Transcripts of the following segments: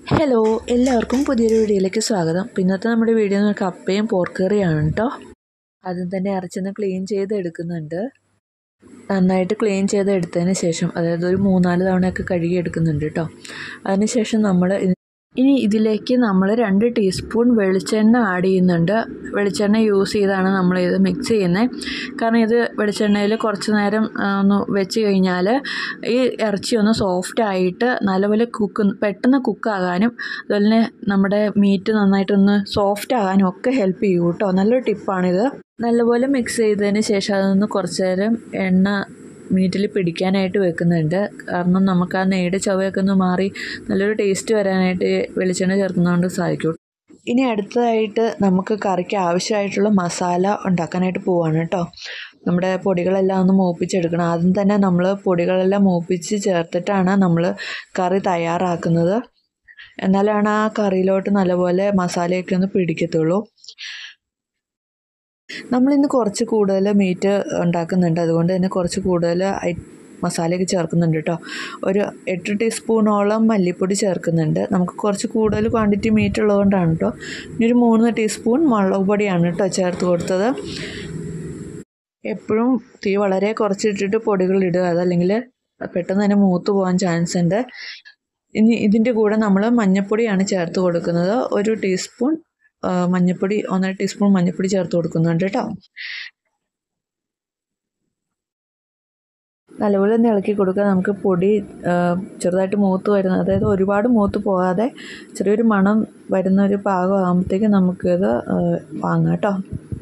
hello എല്ലാവർക്കും പുതിയൊരു വീഡിയോയിലേക്ക് സ്വാഗതം അപ്പോൾ ഇന്നത്തെ നമ്മുടെ വീഡിയോ എന്ന് പറഞ്ഞാൽ കപ്പയും പോർക്ക് കറിയാണ് കേട്ടോ ആദ്യം തന്നെ ഇറച്ചിന്ന് ക്ലീൻ ചെയ്ത് എടുക്കുന്നുണ്ട് നന്നായിട്ട് ക്ലീൻ ചെയ്ത് എടുത്തതിന് ശേഷം അതായത് ഒരു മൂന്നാല് തവണയൊക്കെ കഴുകി എടുക്കുന്നുണ്ട് കേട്ടോ അതിനുശേഷം നമ്മൾ ഇനി ഇതിലേക്ക് നമ്മൾ രണ്ട് ടീസ്പൂൺ വെളിച്ചെണ്ണ ആഡ് ചെയ്യുന്നുണ്ട് വെളിച്ചെണ്ണ യൂസ് ചെയ്താണ് നമ്മൾ ഇത് മിക്സ് ചെയ്യുന്നത് കാരണം ഇത് വെളിച്ചെണ്ണയിൽ കുറച്ച് നേരം ആ, ഒന്ന് വെച്ച് കഴിഞ്ഞാൽ ഈ ഇറച്ചി ഒന്ന് സോഫ്റ്റ് ആയിട്ട് നല്ലപോലെ കുക്ക് പെട്ടെന്ന് കുക്കാകാനും അതുപോലെ തന്നെ നമ്മുടെ മീറ്റ് നന്നായിട്ടൊന്ന് സോഫ്റ്റ് ആകാനും ഒക്കെ ഹെൽപ്പ് ചെയ്യും കേട്ടോ നല്ലൊരു ടിപ്പാണിത് നല്ലപോലെ മിക്സ് ചെയ്തതിന് ശേഷം അതൊന്ന് കുറച്ച് നേരം എണ്ണ മീറ്റിൽ പിടിക്കാനായിട്ട് വെക്കുന്നുണ്ട് കാരണം നമുക്ക് ആ നെയ്യുടെ ചവയൊക്കെ ഒന്ന് മാറി നല്ലൊരു ടേസ്റ്റ് വരാനായിട്ട് വെളിച്ചെണ്ണ ചേർക്കുന്നതുകൊണ്ട് സാധിക്കും ഇനി അടുത്തതായിട്ട് നമുക്ക് കറിക്ക് ആവശ്യമായിട്ടുള്ള മസാല ഉണ്ടാക്കാനായിട്ട് പോവാണ് കേട്ടോ നമ്മുടെ പൊടികളെല്ലാം ഒന്ന് മൂപ്പിച്ചെടുക്കണം ആദ്യം തന്നെ നമ്മൾ പൊടികളെല്ലാം മൂപ്പിച്ച് ചേർത്തിട്ടാണ് നമ്മൾ കറി തയ്യാറാക്കുന്നത് എന്നാലാണ് ആ കറിയിലോട്ട് നല്ലപോലെ മസാലയൊക്കെ ഒന്ന് പിടിക്കത്തുള്ളൂ നമ്മളിന്ന് കുറച്ച് കൂടുതൽ മീറ്റ് ഉണ്ടാക്കുന്നുണ്ട് അതുകൊണ്ട് തന്നെ കുറച്ച് കൂടുതൽ ഐ മസാലയൊക്കെ ചേർക്കുന്നുണ്ട് കേട്ടോ ഒരു എട്ട് ടീസ്പൂണോളം മല്ലിപ്പൊടി ചേർക്കുന്നുണ്ട് നമുക്ക് കുറച്ച് കൂടുതൽ ക്വാണ്ടിറ്റി മീറ്റ് ഉള്ളതുകൊണ്ടാണ് കേട്ടോ ഇനി ഒരു മൂന്ന് ടീസ്പൂൺ മുളക് പൊടിയാണ് കേട്ടോ ചേർത്ത് കൊടുത്തത് എപ്പോഴും തീ വളരെ കുറച്ചിട്ടിട്ട് പൊടികൾ ഇടുക അതല്ലെങ്കിൽ പെട്ടെന്ന് തന്നെ മൂത്ത് പോകാൻ ചാൻസ് ഉണ്ട് ഇനി ഇതിൻ്റെ കൂടെ നമ്മൾ മഞ്ഞൾപ്പൊടിയാണ് ചേർത്ത് കൊടുക്കുന്നത് ഒരു ടീസ്പൂൺ ആ, മഞ്ഞൾപ്പൊടി ഒന്നര ടീസ്പൂൺ മഞ്ഞൾപ്പൊടി ചേർത്ത് കൊടുക്കുന്നുണ്ട് കേട്ടോ നല്ലപോലെ ഒന്ന് ഇളക്കി കൊടുക്കുക നമുക്ക് പൊടി ആ, ചെറുതായിട്ട് മൂത്ത് വരുന്ന അതായത് ഒരുപാട് മൂത്ത് പോകാതെ ചെറിയൊരു മണം വരുന്ന ഒരു പാകം ആകുമ്പോഴത്തേക്ക് നമുക്കിത് ആ, വാങ്ങാം കേട്ടോ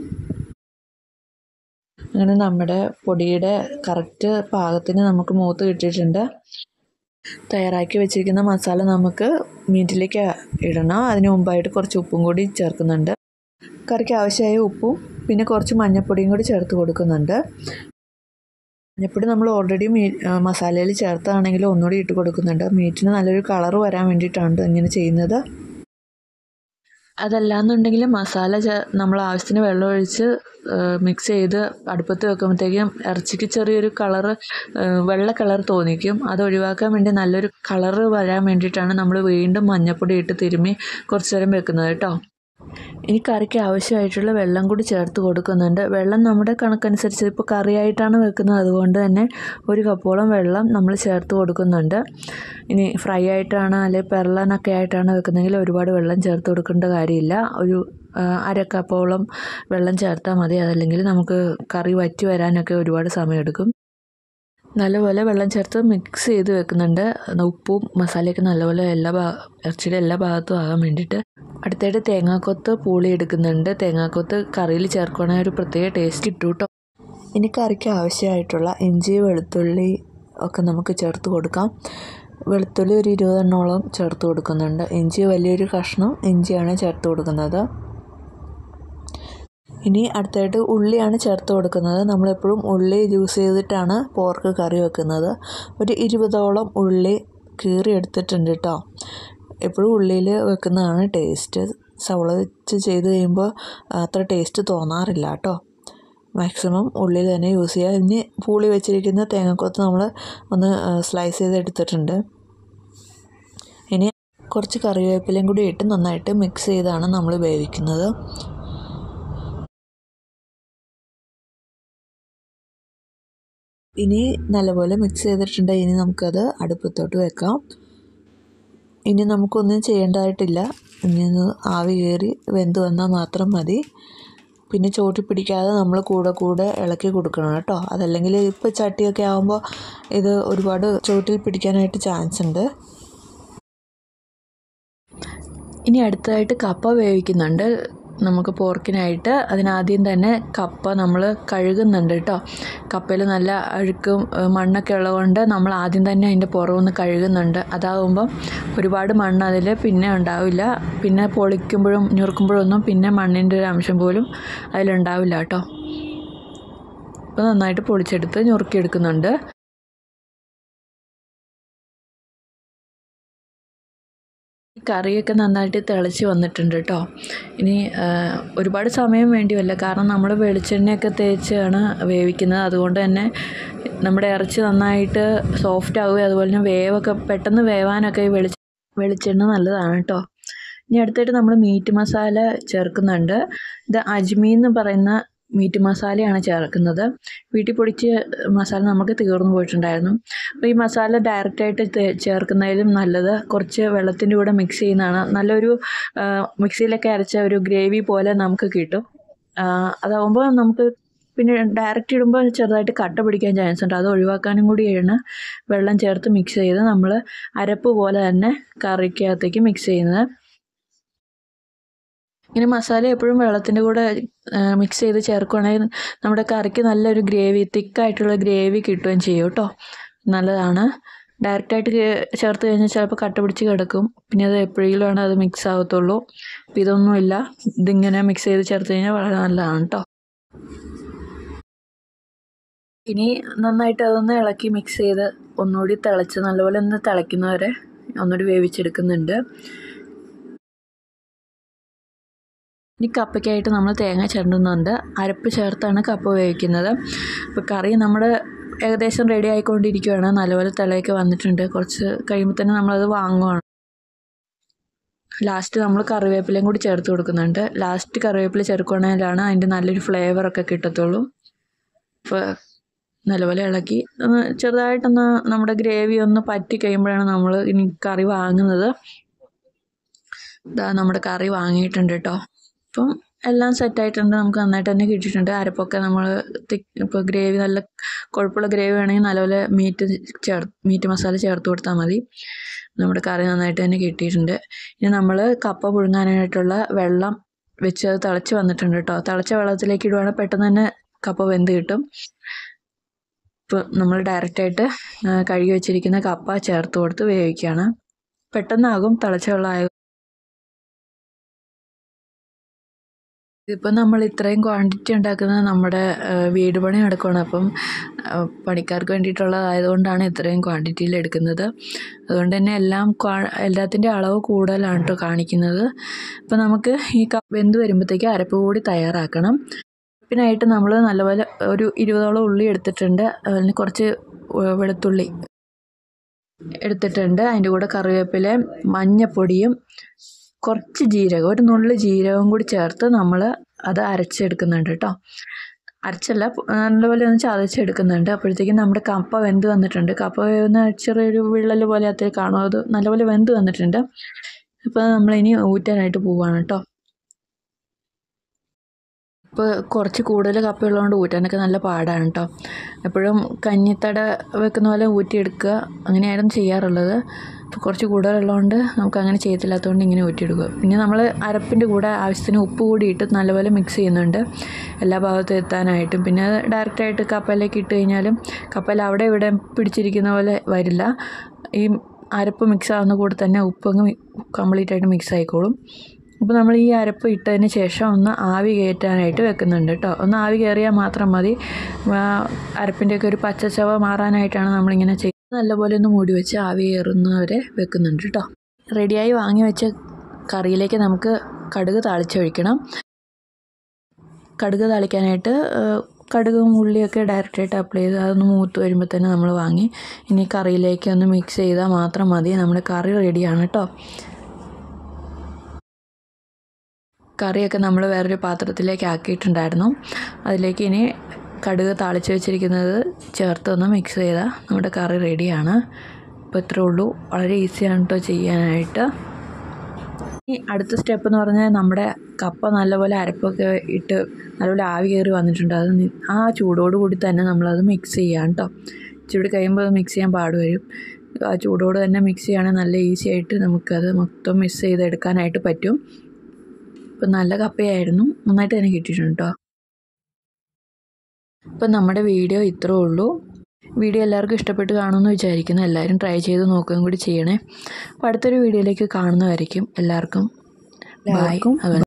അങ്ങനെ നമ്മുടെ പൊടിയുടെ കറക്റ്റ് പാകത്തിന് നമുക്ക് മൂത്ത് കിട്ടിയിട്ടുണ്ട് തയ്യാറാക്കി വെച്ചിരിക്കുന്ന മസാല നമുക്ക് മീറ്റിലേക്ക് ഇടണം അതിന് മുമ്പായിട്ട് കുറച്ച് ഉപ്പും കൂടി ചേർക്കുന്നുണ്ട് കറിക്ക് ആവശ്യമായ ഉപ്പും പിന്നെ കുറച്ച് മഞ്ഞൾപ്പൊടിയും കൂടി ചേർത്ത് കൊടുക്കുന്നുണ്ട് മഞ്ഞൾപ്പൊടി നമ്മൾ ഓൾറെഡി മീ മസാലയിൽ ചേർത്താണെങ്കിൽ ഒന്നുകൂടി ഇട്ട് കൊടുക്കുന്നുണ്ട് മീറ്റിന് നല്ലൊരു കളർ വരാൻ വേണ്ടിയിട്ടാണ് ഇങ്ങനെ ചെയ്യുന്നത് അതല്ലാന്നുണ്ടെങ്കിൽ മസാല ചേ നമ്മൾ ആവശ്യത്തിന് വെള്ളം ഒഴിച്ച് മിക്സ് ചെയ്ത് അടുപ്പത്ത് വെക്കുമ്പോഴത്തേക്കും ഇറച്ചിക്ക് ചെറിയൊരു കളറ് വെള്ള കളർ തോന്നിക്കും അത് ഒഴിവാക്കാൻ വേണ്ടി നല്ലൊരു കളറ് വരാൻ വേണ്ടിയിട്ടാണ് നമ്മൾ വീണ്ടും മഞ്ഞൾപ്പൊടി ഇട്ട് തിരുമ്മി കുറച്ച് നേരം വെക്കുന്നത് കേട്ടോ ഇനി കറിക്ക് ആവശ്യമായിട്ടുള്ള വെള്ളം കൂടി ചേർത്ത് കൊടുക്കുന്നുണ്ട് വെള്ളം നമ്മുടെ കണക്കനുസരിച്ച് ഇപ്പോൾ കറിയായിട്ടാണ് വെക്കുന്നത് അതുകൊണ്ട് തന്നെ ഒരു കപ്പോളം വെള്ളം നമ്മൾ ചേർത്ത് കൊടുക്കുന്നുണ്ട് ഇനി ഫ്രൈ ആയിട്ടാണ് അല്ലെങ്കിൽ പെരളനൊക്കെ ആയിട്ടാണ് വെക്കുന്നതെങ്കിൽ ഒരുപാട് വെള്ളം ചേർത്ത് കൊടുക്കേണ്ട കാര്യമില്ല ഒരു ആ, അര കപ്പോളം വെള്ളം ചേർത്താൽ മതി അതല്ലെങ്കിൽ നമുക്ക് കറി വറ്റി വരാനൊക്കെ ഒരുപാട് സമയമെടുക്കും നല്ലപോലെ വെള്ളം ചേർത്ത് മിക്സ് ചെയ്ത് വെക്കുന്നുണ്ട് ഉപ്പും മസാലയൊക്കെ നല്ലപോലെ എല്ലാ ഭാ ഇറച്ചിയുടെ എല്ലാ ഭാഗത്തും ആകാൻ വേണ്ടിയിട്ട് അടുത്തായിട്ട് തേങ്ങാക്കൊത്ത് പൂളി എടുക്കുന്നുണ്ട് തേങ്ങാക്കൊത്ത് കറിയിൽ ചേർക്കുകയാണെങ്കിൽ ഒരു പ്രത്യേക ടേസ്റ്റ് കിട്ടും കേട്ടോ ഇനി കറിക്ക് ആവശ്യമായിട്ടുള്ള ഇഞ്ചി വെളുത്തുള്ളി ഒക്കെ നമുക്ക് ചേർത്ത് കൊടുക്കാം വെളുത്തുള്ളി ഒരു ഇരുപതെണ്ണോളം ചേർത്ത് കൊടുക്കുന്നുണ്ട് ഇഞ്ചി വലിയൊരു കഷ്ണം ഇഞ്ചിയാണ് ചേർത്ത് കൊടുക്കുന്നത് ഇനി അടുത്തായിട്ട് ഉള്ളിയാണ് ചേർത്ത് കൊടുക്കുന്നത് നമ്മളെപ്പോഴും ഉള്ളി യൂസ് ചെയ്തിട്ടാണ് പോർക്ക് കറി വെക്കുന്നത് ഒരു ഇരുപതോളം ഉള്ളി കീറി എടുത്തിട്ടുണ്ട് കേട്ടോ എപ്പോഴും ഉള്ളിയിൽ വെക്കുന്നതാണ് ടേസ്റ്റ് സവള വെച്ച് ചെയ്ത് കഴിയുമ്പോൾ അത്ര ടേസ്റ്റ് തോന്നാറില്ല കേട്ടോ മാക്സിമം ഉള്ളിൽ തന്നെ യൂസ് ചെയ്യുക ഇനി പൂളി വെച്ചിരിക്കുന്ന തേങ്ങക്കൊത്ത് നമ്മൾ ഒന്ന് സ്ലൈസ് ചെയ്ത് എടുത്തിട്ടുണ്ട് ഇനി കുറച്ച് കറിവേപ്പിലയും കൂടി ഇട്ട് നന്നായിട്ട് മിക്സ് ചെയ്താണ് നമ്മൾ വേവിക്കുന്നത് ഇനി നല്ലപോലെ മിക്സ് ചെയ്തിട്ടുണ്ട് ഇനി നമുക്കത് അടുപ്പത്തോട്ട് വെക്കാം ഇനി നമുക്കൊന്നും ചെയ്യേണ്ടതായിട്ടില്ല ഇനി ഒന്ന് ആവി കയറി വെന്ത് വന്നാൽ മാത്രം മതി പിന്നെ ചോട്ടി പിടിക്കാതെ നമ്മൾ കൂടെ കൂടെ ഇളക്കി കൊടുക്കണം കേട്ടോ അതല്ലെങ്കിൽ ഇപ്പോൾ ചട്ടിയൊക്കെ ആകുമ്പോൾ ഇത് ഒരുപാട് ചോട്ടിൽ പിടിക്കാനായിട്ട് ചാൻസ് ഉണ്ട് ഇനി അടുത്തതായിട്ട് കപ്പ വേവിക്കുന്നുണ്ട് നമുക്ക് പോർക്കിനായിട്ട് അതിനാദ്യം തന്നെ കപ്പ നമ്മൾ കഴുകുന്നുണ്ട് കേട്ടോ കപ്പയിൽ നല്ല അഴുക്കും ഏഹ് മണ്ണൊക്കെ ഉള്ളതുകൊണ്ട് നമ്മൾ ആദ്യം തന്നെ അതിൻ്റെ പുറമൊന്ന് കഴുകുന്നുണ്ട് അതാകുമ്പം ഒരുപാട് മണ്ണ് അതിൽ പിന്നെ ഉണ്ടാവില്ല പിന്നെ പൊളിക്കുമ്പോഴും ഞുറുക്കുമ്പോഴും ഒന്നും പിന്നെ മണ്ണിൻ്റെ ഒരു അംശം പോലും അതിലുണ്ടാവില്ല കേട്ടോ അപ്പോൾ നന്നായിട്ട് പൊളിച്ചെടുത്ത് ഞുറുക്കിയെടുക്കുന്നുണ്ട് കറിയൊക്കെ നന്നായിട്ട് തിളച്ച് വന്നിട്ടുണ്ട് കേട്ടോ ഇനി ആ, ഒരുപാട് സമയം വേണ്ടിയല്ല കാരണം നമ്മൾ വെളിച്ചെണ്ണയൊക്കെ തേച്ചാണ് വേവിക്കുന്നത് അതുകൊണ്ട് തന്നെ നമ്മുടെ ഇറച്ചി നന്നായിട്ട് സോഫ്റ്റ് ആവുകയും അതുപോലെ തന്നെ വേവൊക്കെ പെട്ടെന്ന് വേവാനൊക്കെ ഈ വെളിച്ച വെളിച്ചെണ്ണ നല്ലതാണ് കേട്ടോ ഇനി അടുത്തായിട്ട് നമ്മൾ മീറ്റ് മസാല ചേർക്കുന്നുണ്ട് ഇത് അജ്മി എന്ന് പറയുന്ന മീറ്റ് മസാലയാണ് ചേർക്കുന്നത് വീട്ടിൽ പൊടിച്ച് മസാല നമുക്ക് തീർന്നു പോയിട്ടുണ്ടായിരുന്നു അപ്പോൾ ഈ മസാല ഡയറക്റ്റായിട്ട് തേ- ചേർക്കുന്നതിലും നല്ലത് കുറച്ച് വെള്ളത്തിൻ്റെ കൂടെ മിക്സ് ചെയ്യുന്നതാണ് നല്ലൊരു ആ, മിക്സിയിലൊക്കെ അരച്ച ഒരു ഗ്രേവി പോലെ നമുക്ക് കിട്ടും ആ, അതാവുമ്പോൾ നമുക്ക് പിന്നെ ഡയറക്റ്റ് ഇടുമ്പോൾ ചെറുതായിട്ട് കട്ട പിടിക്കാൻ ചാൻസ് ഉണ്ട് അത് ഒഴിവാക്കാനും കൂടിയാണ് വെള്ളം ചേർത്ത് മിക്സ് ചെയ്ത് നമ്മൾ അരപ്പ് പോലെ തന്നെ കറിക്കകത്തേക്ക് മിക്സ് ചെയ്യുന്നത് ഇങ്ങനെ മസാല എപ്പോഴും വെള്ളത്തിൻ്റെ കൂടെ മിക്സ് ചെയ്ത് ചേർക്കുകയാണെങ്കിൽ നമ്മുടെ കറിക്ക് നല്ലൊരു ഗ്രേവി തിക്കായിട്ടുള്ള ഗ്രേവി കിട്ടുകയും ചെയ്യും കേട്ടോ നല്ലതാണ് ഡയറക്റ്റായിട്ട് ചേർത്ത് കഴിഞ്ഞാൽ ചിലപ്പോൾ കട്ട പിടിച്ച് കിടക്കും പിന്നെ അത് എപ്പോഴെങ്കിലും ആണ് അത് മിക്സ് ആവത്തുള്ളൂ അപ്പോൾ ഇതൊന്നുമില്ല ഇതിങ്ങനെ മിക്സ് ചെയ്ത് ചേർത്ത് കഴിഞ്ഞാൽ വളരെ നല്ലതാണ് കേട്ടോ ഇനി നന്നായിട്ട് അതൊന്ന് ഇളക്കി മിക്സ് ചെയ്ത് ഒന്നുകൂടി തിളച്ച് നല്ലപോലെ ഒന്ന് തിളയ്ക്കുന്നവരെ ഒന്നുകൂടി വേവിച്ചെടുക്കുന്നുണ്ട് ഇനി കപ്പയ്ക്കായിട്ട് നമ്മൾ തേങ്ങ ചിരണ്ടുന്നുണ്ട് അരപ്പ് ചേർത്താണ് കപ്പ വേവിക്കുന്നത് അപ്പോൾ കറി നമ്മൾ ഏകദേശം റെഡി ആയിക്കൊണ്ടിരിക്കുകയാണ് നല്ലപോലെ തിളയൊക്കെ വന്നിട്ടുണ്ട് കുറച്ച് കഴിയുമ്പോൾ തന്നെ നമ്മളത് വാങ്ങുവാണ് ലാസ്റ്റ് നമ്മൾ കറിവേപ്പിലയും കൂടി ചേർത്ത് കൊടുക്കുന്നുണ്ട് ലാസ്റ്റ് കറിവേപ്പില ചേർക്കുകയാണെങ്കിലാണ് അതിൻ്റെ നല്ലൊരു ഫ്ലേവറൊക്കെ കിട്ടത്തുള്ളൂ അപ്പോൾ നല്ലപോലെ ഇളക്കി ഒന്ന് ചെറുതായിട്ടൊന്ന് നമ്മുടെ ഗ്രേവി ഒന്ന് പറ്റി കഴിയുമ്പോഴാണ് നമ്മൾ ഇനി കറി വാങ്ങുന്നത് ഇതാ നമ്മുടെ കറി വാങ്ങിയിട്ടുണ്ട് കേട്ടോ അപ്പം എല്ലാം സെറ്റായിട്ടുണ്ട് നമുക്ക് നന്നായിട്ട് തന്നെ കിട്ടിയിട്ടുണ്ട് അരപ്പൊക്കെ നമ്മൾ ഇപ്പോൾ ഗ്രേവി നല്ല കുഴപ്പമുള്ള ഗ്രേവി വേണമെങ്കിൽ നല്ലപോലെ മീറ്റ് ചേർ മീറ്റ് മസാല ചേർത്ത് കൊടുത്താൽ മതി നമ്മുടെ കറി നന്നായിട്ട് തന്നെ കിട്ടിയിട്ടുണ്ട് ഇനി നമ്മൾ കപ്പ പുഴുങ്ങാനായിട്ടുള്ള വെള്ളം വെച്ച് അത് തിളച്ച് വന്നിട്ടുണ്ട് കേട്ടോ തിളച്ച വെള്ളത്തിലേക്ക് ഇടുവാണെങ്കിൽ പെട്ടെന്ന് തന്നെ കപ്പ വെന്ത് കിട്ടും ഇപ്പോൾ നമ്മൾ ഡയറക്റ്റായിട്ട് കഴുകി വെച്ചിരിക്കുന്ന കപ്പ ചേർത്ത് കൊടുത്ത് വേവിക്കുകയാണ് പെട്ടെന്നാകും തിളച്ച വെള്ളമായ ഇതിപ്പോൾ നമ്മൾ ഇത്രയും ക്വാണ്ടിറ്റി ഉണ്ടാക്കുന്നത് നമ്മുടെ ആ, വീട് പണി നടക്കുകയാണ് അപ്പം ആ, പണിക്കാർക്ക് വേണ്ടിയിട്ടുള്ളതായതുകൊണ്ടാണ് ഇത്രയും ക്വാണ്ടിറ്റിയിൽ എടുക്കുന്നത് അതുകൊണ്ട് തന്നെ എല്ലാം ക്വാ എല്ലാത്തിൻ്റെ അളവ് കൂടുതലാണ് കേട്ടോ കാണിക്കുന്നത് അപ്പോൾ നമുക്ക് ഈ ക വെന്ത് വരുമ്പോഴത്തേക്ക് അരപ്പ് കൂടി തയ്യാറാക്കണം അരപ്പിനായിട്ട് നമ്മൾ നല്ലപോലെ ഒരു ഇരുപതോളം ഉള്ളി എടുത്തിട്ടുണ്ട് അതിന് കുറച്ച് വെ- വെളുത്തുള്ളി എടുത്തിട്ടുണ്ട് അതിൻ്റെ കൂടെ കറിവേപ്പില മഞ്ഞപ്പൊടിയും കുറച്ച് ജീരകം ഒരു നുള്ളി ജീരകം കൂടി ചേർത്ത് നമ്മൾ അത് അരച്ചെടുക്കുന്നുണ്ട് കേട്ടോ അരച്ചല്ല നല്ലപോലെ ഒന്ന് ചതച്ചെടുക്കുന്നുണ്ട് അപ്പോഴത്തേക്കും നമ്മുടെ കപ്പ വെന്ത് വന്നിട്ടുണ്ട് കപ്പ വേവുന്ന ചെറിയൊരു വിള്ളൽ പോലെ അത്ര കാണും അത് നല്ലപോലെ വെന്ത് വന്നിട്ടുണ്ട് അപ്പോൾ നമ്മളിനി ഊറ്റാനായിട്ട് പോവുകയാണ് കേട്ടോ ഇപ്പോൾ കുറച്ച് കൂടുതൽ കപ്പ ഉള്ളതുകൊണ്ട് ഊറ്റാനൊക്കെ നല്ല പാടാണ് കേട്ടോ എപ്പോഴും കഞ്ഞിത്തട വെക്കുന്ന പോലെ ഊറ്റിയെടുക്കുക അങ്ങനെയായിരുന്നു ചെയ്യാറുള്ളത് ഇപ്പോൾ കുറച്ച് കൂടുതലുള്ളതുകൊണ്ട് നമുക്ക് അങ്ങനെ ചെയ്യത്തില്ലാത്തതുകൊണ്ട് ഇങ്ങനെ ഊറ്റിയെടുക്കുക പിന്നെ നമ്മൾ അരപ്പിൻ്റെ കൂടെ ആവശ്യത്തിന് ഉപ്പ് കൂടി ഇട്ട് നല്ലപോലെ മിക്സ് ചെയ്യുന്നുണ്ട് എല്ലാ ഭാഗത്തും എത്താനായിട്ടും പിന്നെ അത് ഡയറക്റ്റായിട്ട് കപ്പയിലേക്ക് ഇട്ട് കഴിഞ്ഞാലും കപ്പയിൽ അവിടെ ഇവിടെ പിടിച്ചിരിക്കുന്ന പോലെ വരില്ല ഈ അരപ്പ് മിക്സ് ആവുന്ന കൂടെ തന്നെ ഉപ്പങ്ങ് കംപ്ലീറ്റ് ആയിട്ട് മിക്സ് ആയിക്കോളും അപ്പോൾ നമ്മൾ ഈ അരപ്പ് ഇട്ടതിന് ശേഷം ഒന്ന് ആവി കയറ്റാനായിട്ട് വെക്കുന്നുണ്ട് കേട്ടോ ഒന്ന് ആവി കയറിയാൽ മാത്രം മതി ആ അരപ്പിൻ്റെയൊക്കെ ഒരു പച്ചച്ചവ മാറാനായിട്ടാണ് നമ്മളിങ്ങനെ ചെയ്യുന്നത് നല്ലപോലെ ഒന്ന് മൂടി വെച്ച് ആവി കയറുന്നവരെ വെക്കുന്നുണ്ട് കേട്ടോ റെഡിയായി വാങ്ങി വെച്ച കറിയിലേക്ക് നമുക്ക് കടുക് താളിച്ചൊഴിക്കണം കടുക് താളിക്കാനായിട്ട് ആ, കടുകും ഉള്ളിയൊക്കെ ഡയറക്റ്റായിട്ട് അപ്ലൈ ചെയ്ത് അതൊന്ന് മൂത്ത് വരുമ്പോൾ തന്നെ നമ്മൾ വാങ്ങി ഇനി കറിയിലേക്ക് ഒന്ന് മിക്സ് ചെയ്താൽ മാത്രം മതി നമ്മുടെ കറി റെഡിയാണ് കേട്ടോ കറിയൊക്കെ നമ്മൾ വേറൊരു പാത്രത്തിലേക്ക് ആക്കിയിട്ടുണ്ടായിരുന്നു അതിലേക്ക് ഇനി കടുക് താളിച്ച് വെച്ചിരിക്കുന്നത് ചേർത്ത് ഒന്ന് മിക്സ് ചെയ്താൽ നമ്മുടെ കറി റെഡിയാണ് അപ്പോൾ ഇത്രേ ഉള്ളൂ വളരെ ഈസിയാണ് കേട്ടോ ചെയ്യാനായിട്ട് ഇനി അടുത്ത സ്റ്റെപ്പ് എന്ന് പറഞ്ഞാൽ നമ്മുടെ കപ്പ നല്ലപോലെ അരപ്പൊക്കെ ഇട്ട് നല്ലപോലെ ആവി കയറി വന്നിട്ടുണ്ട് അത് നി- ആ ചൂടോട് കൂടി തന്നെ നമ്മളത് മിക്സ് ചെയ്യാം കേട്ടോ ചൂട് കഴിയുമ്പോൾ അത് മിക്സ് ചെയ്യാൻ പാട് വരും ആ ചൂടോട് തന്നെ മിക്സ് ചെയ്യുകയാണെങ്കിൽ നല്ല ഈസി ആയിട്ട് നമുക്കത് മൊത്തം മിക്സ് ചെയ്തെടുക്കാനായിട്ട് പറ്റും ഇപ്പം നല്ല കപ്പയായിരുന്നു നന്നായിട്ട് തന്നെ കിട്ടിയിട്ടുണ്ട് കേട്ടോ ഇപ്പം നമ്മുടെ വീഡിയോ ഇത്രേ ഉള്ളൂ വീഡിയോ എല്ലാവർക്കും ഇഷ്ടപ്പെട്ട് കാണുമെന്ന് വിചാരിക്കുന്നു എല്ലാവരും ട്രൈ ചെയ്ത് നോക്കുകയും കൂടി ചെയ്യണേ അപ്പോൾ അടുത്തൊരു വീഡിയോയിലേക്ക് കാണുന്നതായിരിക്കും എല്ലാവർക്കും ബൈ എല്ലാവർക്കും അതുപോലെ